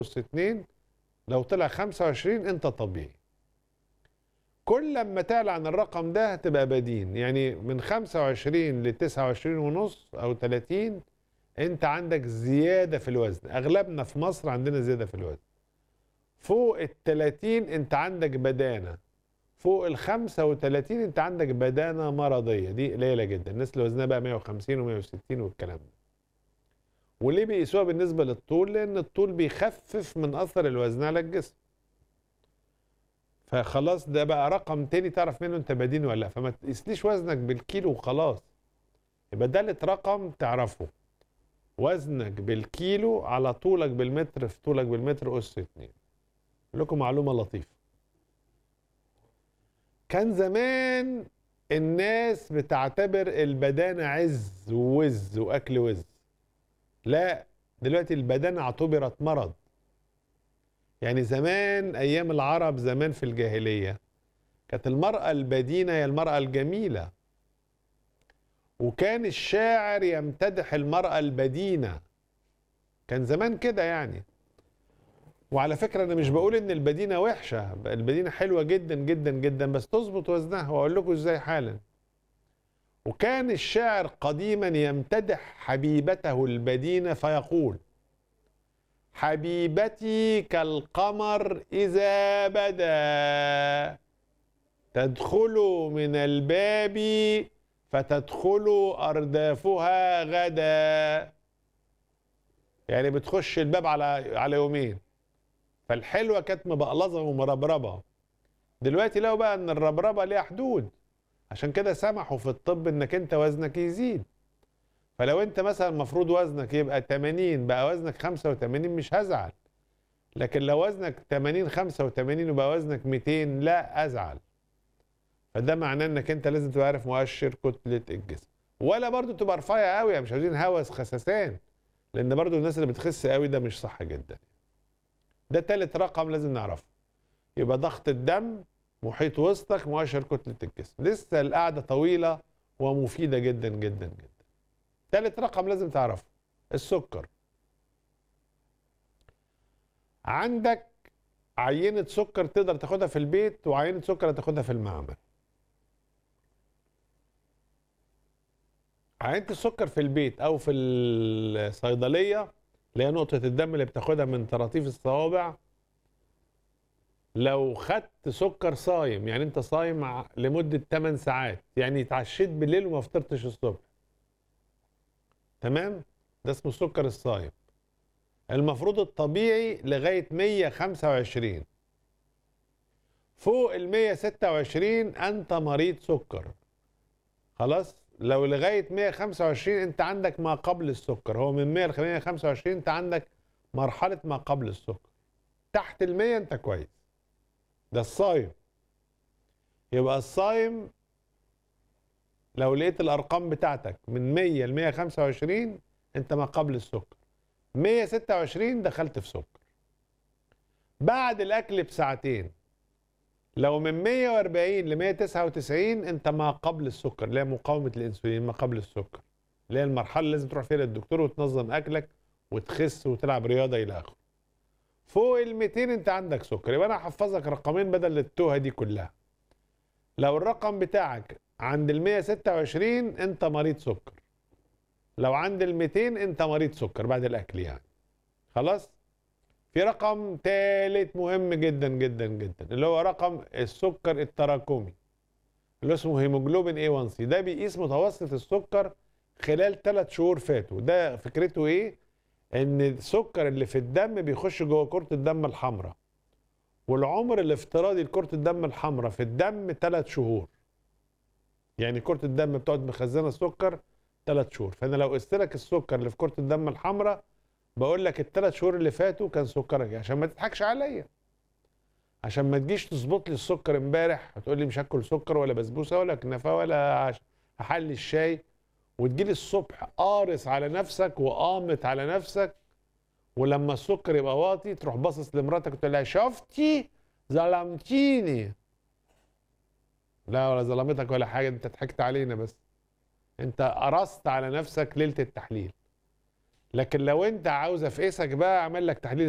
نص اتنين لو طلع 25 انت طبيعي كل لما تعلى عن الرقم ده هتبقى بدين يعني من 25 ل 29 ونص او 30 انت عندك زياده في الوزن اغلبنا في مصر عندنا زياده في الوزن فوق ال 30 انت عندك بدانه فوق ال 35 انت عندك بدانه مرضيه دي قليله جدا الناس اللي وزنها بقى 150 و160 والكلام ده وليه بيقيسوها بالنسبه للطول لان الطول بيخفف من اثر الوزن على الجسم فخلاص ده بقى رقم تاني تعرف منه انت بدين ولا لا فما تقيسليش وزنك بالكيلو وخلاص يبقى ده رقم تعرفه وزنك بالكيلو على طولك بالمتر في طولك بالمتر أس اتنين أقول لكم معلومة لطيفة كان زمان الناس بتعتبر البدانة عز ووز وأكل وز لا دلوقتي البدانة اعتبرت مرض يعني زمان أيام العرب زمان في الجاهلية كانت المرأة البدينة هي المرأة الجميلة وكان الشاعر يمتدح المرأة البدينة كان زمان كده يعني وعلى فكرة أنا مش بقول إن البدينة وحشة البدينة حلوة جدا جدا جدا بس تظبط وزنها وأقول لكم إزاي حالا وكان الشاعر قديما يمتدح حبيبته البدينة فيقول حبيبتي كالقمر إذا بدا تدخل من الباب فتدخل أردافها غدا يعني بتخش الباب على على يومين فالحلوة كانت مبقلظة ومربربة دلوقتي لو بقى ان الربربة ليها حدود عشان كده سمحوا في الطب انك انت وزنك يزيد فلو انت مثلا المفروض وزنك يبقى 80 بقى وزنك 85 مش هزعل لكن لو وزنك 80 85 وبقى وزنك 200 لا ازعل فده معناه انك انت لازم تبقى عارف مؤشر كتله الجسم ولا برضو تبقى رفيع قوي يعني مش عايزين هوس خسسان لان برضو الناس اللي بتخس قوي ده مش صح جدا ده تالت رقم لازم نعرفه يبقى ضغط الدم محيط وسطك مؤشر كتله الجسم لسه القعده طويله ومفيده جدا جدا جدا تالت رقم لازم تعرفه السكر عندك عينة سكر تقدر تاخدها في البيت وعينة سكر هتاخدها في المعمل عينة السكر في البيت او في الصيدلية اللي هي نقطة الدم اللي بتاخدها من طراطيف الصوابع لو خدت سكر صايم يعني انت صايم لمدة 8 ساعات يعني اتعشيت بالليل وما فطرتش الصبح تمام ده اسمه السكر الصايم المفروض الطبيعي لغاية 125 فوق ال 126 انت مريض سكر خلاص لو لغاية 125 انت عندك ما قبل السكر هو من 100 ل 125 انت عندك مرحلة ما قبل السكر تحت ال 100 انت كويس ده الصايم يبقى الصايم لو لقيت الارقام بتاعتك من 100 ل 125 انت ما قبل السكر 126 دخلت في سكر بعد الاكل بساعتين لو من 140 ل 199 انت ما قبل السكر اللي هي مقاومه الانسولين ما قبل السكر اللي هي المرحله اللي لازم تروح فيها للدكتور وتنظم اكلك وتخس وتلعب رياضه الى اخره فوق ال 200 انت عندك سكر يبقى انا هحفظك رقمين بدل التوهه دي كلها لو الرقم بتاعك عند ال 126 انت مريض سكر لو عند ال 200 انت مريض سكر بعد الاكل يعني خلاص في رقم ثالث مهم جدا جدا جدا اللي هو رقم السكر التراكمي اللي اسمه هيموجلوبين A1C ده بيقيس متوسط السكر خلال ثلاث شهور فاتوا ده فكرته ايه ان السكر اللي في الدم بيخش جوه كرة الدم الحمراء والعمر الافتراضي لكرة الدم الحمراء في الدم ثلاث شهور يعني كرة الدم بتقعد مخزنة السكر ثلاث شهور فانا لو قست لك السكر اللي في كرة الدم الحمراء بقول لك الثلاث شهور اللي فاتوا كان سكرك عشان ما تضحكش عليا عشان ما تجيش تظبط لي السكر امبارح وتقول لي مش هاكل سكر ولا بسبوسه ولا كنافه ولا هحلي الشاي وتجي لي الصبح قارص على نفسك وقامت على نفسك ولما السكر يبقى واطي تروح باصص لمراتك وتقول لها شفتي ظلمتيني لا ولا ظلمتك ولا حاجه انت ضحكت علينا بس انت قرصت على نفسك ليله التحليل لكن لو انت عاوز افقسك بقى اعمل لك تحليل